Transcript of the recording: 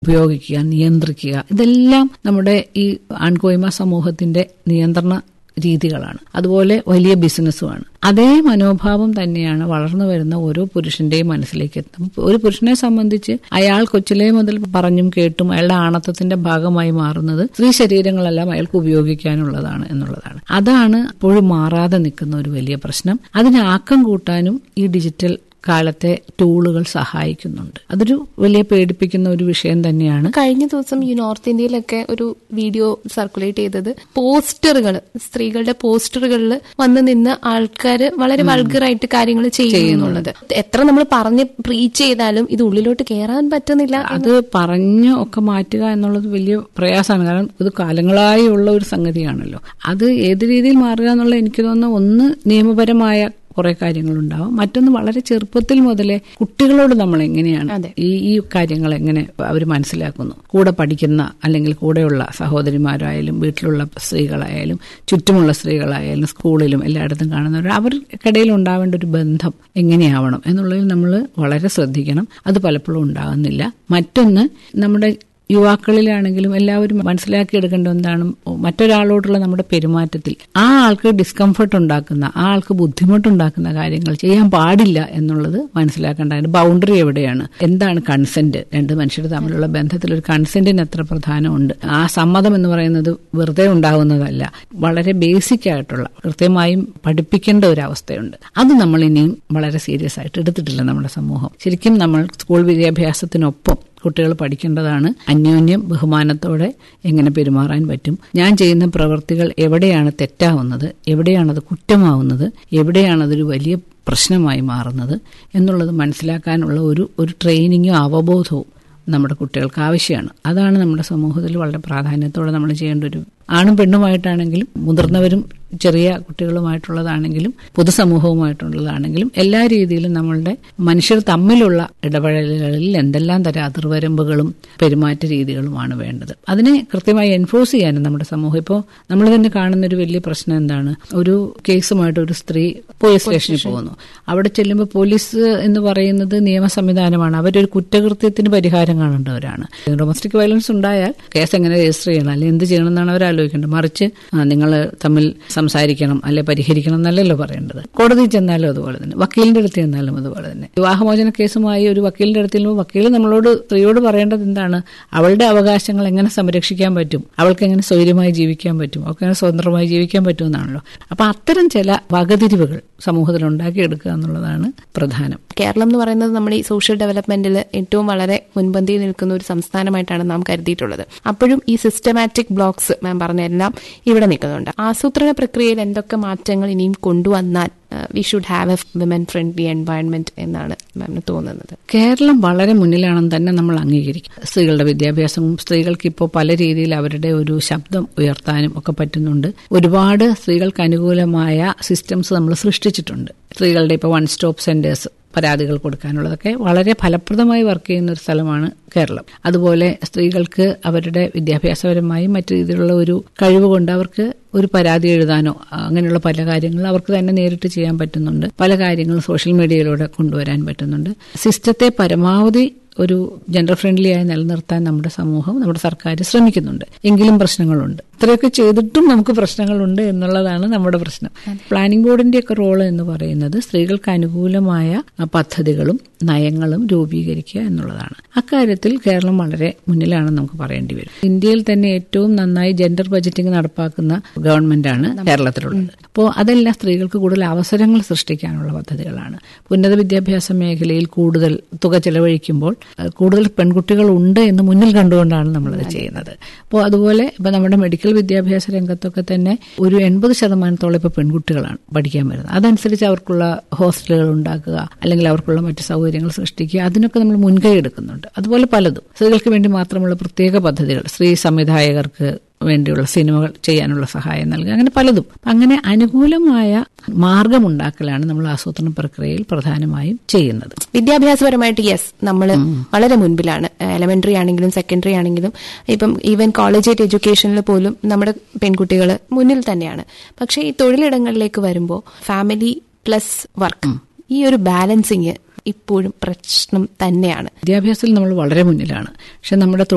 ഉപയോഗിക്കുക നിയന്ത്രിക്കുക ഇതെല്ലാം നമ്മുടെ ഈ ആൺകോയ്മ സമൂഹത്തിന്റെ നിയന്ത്രണ രീതികളാണ് അതുപോലെ വലിയ ബിസിനസ്സുമാണ് അതേ മനോഭാവം തന്നെയാണ് വളർന്നു വരുന്ന ഓരോ പുരുഷന്റെയും മനസ്സിലേക്ക് എത്തുന്നത് ഒരു പുരുഷനെ സംബന്ധിച്ച് അയാൾ കൊച്ചിലെ മുതൽ പറഞ്ഞും കേട്ടും അയാളുടെ ആണത്വത്തിന്റെ ഭാഗമായി മാറുന്നത് സ്ത്രീ ശരീരങ്ങളെല്ലാം അയാൾക്ക് ഉപയോഗിക്കാനുള്ളതാണ് എന്നുള്ളതാണ് അതാണ് ഇപ്പോഴും മാറാതെ നിൽക്കുന്ന ഒരു വലിയ പ്രശ്നം അതിന് ആക്കം കൂട്ടാനും ഈ ഡിജിറ്റൽ കാലത്തെ ടൂളുകൾ സഹായിക്കുന്നുണ്ട് അതൊരു വലിയ പേടിപ്പിക്കുന്ന ഒരു വിഷയം തന്നെയാണ് കഴിഞ്ഞ ദിവസം ഈ നോർത്ത് ഇന്ത്യയിലൊക്കെ ഒരു വീഡിയോ സർക്കുലേറ്റ് ചെയ്തത് പോസ്റ്ററുകൾ സ്ത്രീകളുടെ പോസ്റ്ററുകളിൽ വന്ന് നിന്ന് ആൾക്കാർ വളരെ വൾഗറായിട്ട് കാര്യങ്ങൾ ചെയ്യുന്നുള്ളത് എത്ര നമ്മൾ പറഞ്ഞ് പ്രീച്ച് ചെയ്താലും ഇത് ഉള്ളിലോട്ട് കയറാൻ പറ്റുന്നില്ല അത് പറഞ്ഞ് ഒക്കെ മാറ്റുക എന്നുള്ളത് വലിയ പ്രയാസമാണ് കാരണം ഇത് കാലങ്ങളായി ഉള്ള ഒരു സംഗതിയാണല്ലോ അത് ഏത് രീതിയിൽ മാറുക എന്നുള്ള എനിക്ക് തോന്നുന്നു ഒന്ന് നിയമപരമായ കുറെ കാര്യങ്ങളുണ്ടാവും മറ്റൊന്ന് വളരെ ചെറുപ്പത്തിൽ മുതലേ കുട്ടികളോട് നമ്മൾ എങ്ങനെയാണ് അതെ. ഈ ഈ കാര്യങ്ങൾ എങ്ങനെ അവർ മനസ്സിലാക്കുന്നു കൂടെ പഠിക്കുന്ന അല്ലെങ്കിൽ കൂടെയുള്ള സഹോദരിമാരായാലും വീട്ടിലുള്ള സ്ത്രീകളായാലും ചുറ്റുമുള്ള സ്ത്രീകളായാലും സ്കൂളിലും എല്ലായിടത്തും കാണുന്നവർ അവർക്കിടയിൽ ഉണ്ടാവേണ്ട ഒരു ബന്ധം എങ്ങനെയാവണം എന്നുള്ളതിൽ നമ്മൾ വളരെ ശ്രദ്ധിക്കണം അത് പലപ്പോഴും ഉണ്ടാകുന്നില്ല മറ്റൊന്ന് നമ്മുടെ യുവാക്കളിലാണെങ്കിലും എല്ലാവരും മനസ്സിലാക്കിയെടുക്കേണ്ട എന്താണ് മറ്റൊരാളോടുള്ള നമ്മുടെ പെരുമാറ്റത്തിൽ ആ ആൾക്ക് ഡിസ്കംഫർട്ട് ഉണ്ടാക്കുന്ന ആ ആൾക്ക് ബുദ്ധിമുട്ടുണ്ടാക്കുന്ന കാര്യങ്ങൾ ചെയ്യാൻ പാടില്ല എന്നുള്ളത് മനസ്സിലാക്കേണ്ട അതിന്റെ ബൗണ്ടറി എവിടെയാണ് എന്താണ് കൺസെന്റ് രണ്ട് മനുഷ്യർ തമ്മിലുള്ള ബന്ധത്തിൽ ഒരു കൺസെന്റിന് എത്ര പ്രധാനമുണ്ട് ആ സമ്മതം എന്ന് പറയുന്നത് വെറുതെ ഉണ്ടാകുന്നതല്ല വളരെ ബേസിക് ആയിട്ടുള്ള കൃത്യമായും പഠിപ്പിക്കേണ്ട ഒരു അവസ്ഥയുണ്ട് അത് നമ്മൾ ഇനിയും വളരെ സീരിയസ് ആയിട്ട് എടുത്തിട്ടില്ല നമ്മുടെ സമൂഹം ശരിക്കും നമ്മൾ സ്കൂൾ വിദ്യാഭ്യാസത്തിനൊപ്പം കുട്ടികൾ പഠിക്കേണ്ടതാണ് അന്യോന്യം ബഹുമാനത്തോടെ എങ്ങനെ പെരുമാറാൻ പറ്റും ഞാൻ ചെയ്യുന്ന പ്രവൃത്തികൾ എവിടെയാണ് തെറ്റാവുന്നത് എവിടെയാണത് കുറ്റമാവുന്നത് എവിടെയാണതൊരു വലിയ പ്രശ്നമായി മാറുന്നത് എന്നുള്ളത് മനസ്സിലാക്കാനുള്ള ഒരു ഒരു ട്രെയിനിങ്ങും അവബോധവും നമ്മുടെ കുട്ടികൾക്ക് ആവശ്യമാണ് അതാണ് നമ്മുടെ സമൂഹത്തിൽ വളരെ പ്രാധാന്യത്തോടെ നമ്മൾ ചെയ്യേണ്ട ഒരു ആണും പെണ്ണുമായിട്ടാണെങ്കിലും മുതിർന്നവരും ചെറിയ കുട്ടികളുമായിട്ടുള്ളതാണെങ്കിലും പൊതുസമൂഹവുമായിട്ടുള്ളതാണെങ്കിലും എല്ലാ രീതിയിലും നമ്മളുടെ മനുഷ്യർ തമ്മിലുള്ള ഇടപെടലുകളിൽ എന്തെല്ലാം തരം അതിർവരമ്പുകളും പെരുമാറ്റ രീതികളുമാണ് വേണ്ടത് അതിനെ കൃത്യമായി എൻഫോഴ്സ് ചെയ്യാനും നമ്മുടെ സമൂഹം ഇപ്പോൾ നമ്മൾ തന്നെ കാണുന്ന ഒരു വലിയ പ്രശ്നം എന്താണ് ഒരു കേസുമായിട്ട് ഒരു സ്ത്രീ പോലീസ് സ്റ്റേഷനിൽ പോകുന്നു അവിടെ ചെല്ലുമ്പോൾ പോലീസ് എന്ന് പറയുന്നത് നിയമ സംവിധാനമാണ് അവരൊരു കുറ്റകൃത്യത്തിന് പരിഹാരം കാണേണ്ടവരാണ് ഡൊമസ്റ്റിക് വയലൻസ് ഉണ്ടായാൽ കേസ് എങ്ങനെ രജിസ്റ്റർ ചെയ്യണം അല്ലെങ്കിൽ എന്ത് ചെയ്യണം എന്നാണ് അവർ ആലോചിക്കേണ്ടത് മറിച്ച് നിങ്ങൾ തമ്മിൽ സംസാരിക്കണം അല്ലെ പരിഹരിക്കണം എന്നല്ലല്ലോ പറയേണ്ടത് കോടതിയിൽ ചെന്നാലും അതുപോലെ തന്നെ വക്കീലിന്റെ അടുത്ത് ചെന്നാലും അതുപോലെ തന്നെ വിവാഹമോചന കേസുമായി ഒരു വക്കീലിന്റെ അടുത്ത് ചെല്ലുമ്പോൾ വക്കീൽ നമ്മളോട് സ്ത്രീയോട് പറയേണ്ടത് എന്താണ് അവളുടെ അവകാശങ്ങൾ എങ്ങനെ സംരക്ഷിക്കാൻ പറ്റും അവൾക്ക് എങ്ങനെ സ്വൈര്യമായി ജീവിക്കാൻ പറ്റും അവൾക്ക് എങ്ങനെ സ്വതന്ത്രമായി ജീവിക്കാൻ പറ്റുമെന്നാണല്ലോ അപ്പൊ അത്തരം ചില വകതിരിവുകൾ സമൂഹത്തിൽ ഉണ്ടാക്കിയെടുക്കുക എന്നുള്ളതാണ് പ്രധാനം കേരളം എന്ന് പറയുന്നത് നമ്മൾ ഈ സോഷ്യൽ ഡെവലപ്മെന്റിൽ ഏറ്റവും വളരെ മുൻപന്തിയിൽ നിൽക്കുന്ന ഒരു സംസ്ഥാനമായിട്ടാണ് നാം കരുതിയിട്ടുള്ളത് അപ്പോഴും ഈ സിസ്റ്റമാറ്റിക് ബ്ലോക്സ് മാം പറഞ്ഞെല്ലാം ഇവിടെ നിൽക്കുന്നുണ്ട് ആസൂത്രണ പ്രക്രിയയിൽ എന്തൊക്കെ മാറ്റങ്ങൾ ഇനിയും കൊണ്ടുവന്നാൽ we should have a women friendly environment എന്നാണ് മാമിന് തോന്നുന്നത് കേരളം വളരെ മുന്നിലാണെന്ന് തന്നെ നമ്മൾ അംഗീകരിക്കും സ്ത്രീകളുടെ വിദ്യാഭ്യാസവും സ്ത്രീകൾക്ക് ഇപ്പോൾ പല രീതിയിൽ അവരുടെ ഒരു ശബ്ദം ഉയർത്താനും ഒക്കെ പറ്റുന്നുണ്ട് ഒരുപാട് സ്ത്രീകൾക്ക് അനുകൂലമായ സിസ്റ്റംസ് നമ്മൾ സൃഷ്ടിച്ചിട്ടുണ്ട് സ്ത്രീകളുടെ ഇപ്പോൾ വൺ സ്റ്റോപ്പ് സെന്റേഴ്സ് പരാതികൾ കൊടുക്കാനുള്ളതൊക്കെ വളരെ ഫലപ്രദമായി വർക്ക് ചെയ്യുന്ന ഒരു സ്ഥലമാണ് കേരളം അതുപോലെ സ്ത്രീകൾക്ക് അവരുടെ വിദ്യാഭ്യാസപരമായും മറ്റു രീതിയിലുള്ള ഒരു കഴിവ് കൊണ്ട് അവർക്ക് ഒരു പരാതി എഴുതാനോ അങ്ങനെയുള്ള പല കാര്യങ്ങളും അവർക്ക് തന്നെ നേരിട്ട് ചെയ്യാൻ പറ്റുന്നുണ്ട് പല കാര്യങ്ങളും സോഷ്യൽ മീഡിയയിലൂടെ കൊണ്ടുവരാൻ പറ്റുന്നുണ്ട് സിസ്റ്റത്തെ പരമാവധി ഒരു ജെൻഡർ ഫ്രണ്ട്ലി ആയി നിലനിർത്താൻ നമ്മുടെ സമൂഹം നമ്മുടെ സർക്കാർ ശ്രമിക്കുന്നുണ്ട് എങ്കിലും പ്രശ്നങ്ങളുണ്ട് ഇത്രയൊക്കെ ചെയ്തിട്ടും നമുക്ക് പ്രശ്നങ്ങളുണ്ട് എന്നുള്ളതാണ് നമ്മുടെ പ്രശ്നം പ്ലാനിംഗ് ബോർഡിന്റെ ഒക്കെ റോള് എന്ന് പറയുന്നത് സ്ത്രീകൾക്ക് അനുകൂലമായ പദ്ധതികളും നയങ്ങളും രൂപീകരിക്കുക എന്നുള്ളതാണ് അക്കാര്യത്തിൽ കേരളം വളരെ മുന്നിലാണെന്ന് നമുക്ക് പറയേണ്ടി വരും ഇന്ത്യയിൽ തന്നെ ഏറ്റവും നന്നായി ജെൻഡർ ബജറ്റിംഗ് നടപ്പാക്കുന്ന ഗവൺമെന്റാണ് കേരളത്തിലുള്ളത് അപ്പോൾ അതെല്ലാം സ്ത്രീകൾക്ക് കൂടുതൽ അവസരങ്ങൾ സൃഷ്ടിക്കാനുള്ള പദ്ധതികളാണ് ഉന്നത വിദ്യാഭ്യാസ മേഖലയിൽ കൂടുതൽ തുക ചെലവഴിക്കുമ്പോൾ കൂടുതൽ പെൺകുട്ടികൾ ഉണ്ട് എന്ന് മുന്നിൽ കണ്ടുകൊണ്ടാണ് നമ്മളത് ചെയ്യുന്നത് അപ്പോൾ അതുപോലെ ഇപ്പൊ നമ്മുടെ മെഡിക്കൽ വിദ്യാഭ്യാസ രംഗത്തൊക്കെ തന്നെ ഒരു എൺപത് ശതമാനത്തോളം ഇപ്പൊ പെൺകുട്ടികളാണ് പഠിക്കാൻ വരുന്നത് അതനുസരിച്ച് അവർക്കുള്ള ഹോസ്റ്റലുകൾ ഉണ്ടാക്കുക അല്ലെങ്കിൽ അവർക്കുള്ള മറ്റു സൗകര്യങ്ങൾ സൃഷ്ടിക്കുക അതിനൊക്കെ നമ്മൾ മുൻകൈ എടുക്കുന്നുണ്ട് അതുപോലെ പലതും സ്ത്രീകൾക്ക് വേണ്ടി മാത്രമുള്ള പ്രത്യേക പദ്ധതികൾ സ്ത്രീ സംവിധായകർക്ക് വേണ്ടിയുള്ള സിനിമകൾ ചെയ്യാനുള്ള സഹായം നൽകുക അങ്ങനെ പലതും അങ്ങനെ അനുകൂലമായ മാർഗമുണ്ടാക്കലാണ് നമ്മൾ ആസൂത്രണ പ്രക്രിയയിൽ പ്രധാനമായും ചെയ്യുന്നത് വിദ്യാഭ്യാസപരമായിട്ട് യെസ് നമ്മൾ വളരെ മുൻപിലാണ് എലമെന്ററി ആണെങ്കിലും സെക്കൻഡറി ആണെങ്കിലും ഇപ്പം ഈവൻ കോളേജ് എഡ്യൂക്കേഷനിൽ പോലും നമ്മുടെ പെൺകുട്ടികൾ മുന്നിൽ തന്നെയാണ് പക്ഷേ ഈ തൊഴിലിടങ്ങളിലേക്ക് വരുമ്പോൾ ഫാമിലി പ്ലസ് വർക്ക് ഈ ഒരു ബാലൻസിങ് ഇപ്പോഴും പ്രശ്നം തന്നെയാണ് വിദ്യാഭ്യാസത്തിൽ നമ്മൾ വളരെ മുന്നിലാണ് പക്ഷെ നമ്മുടെ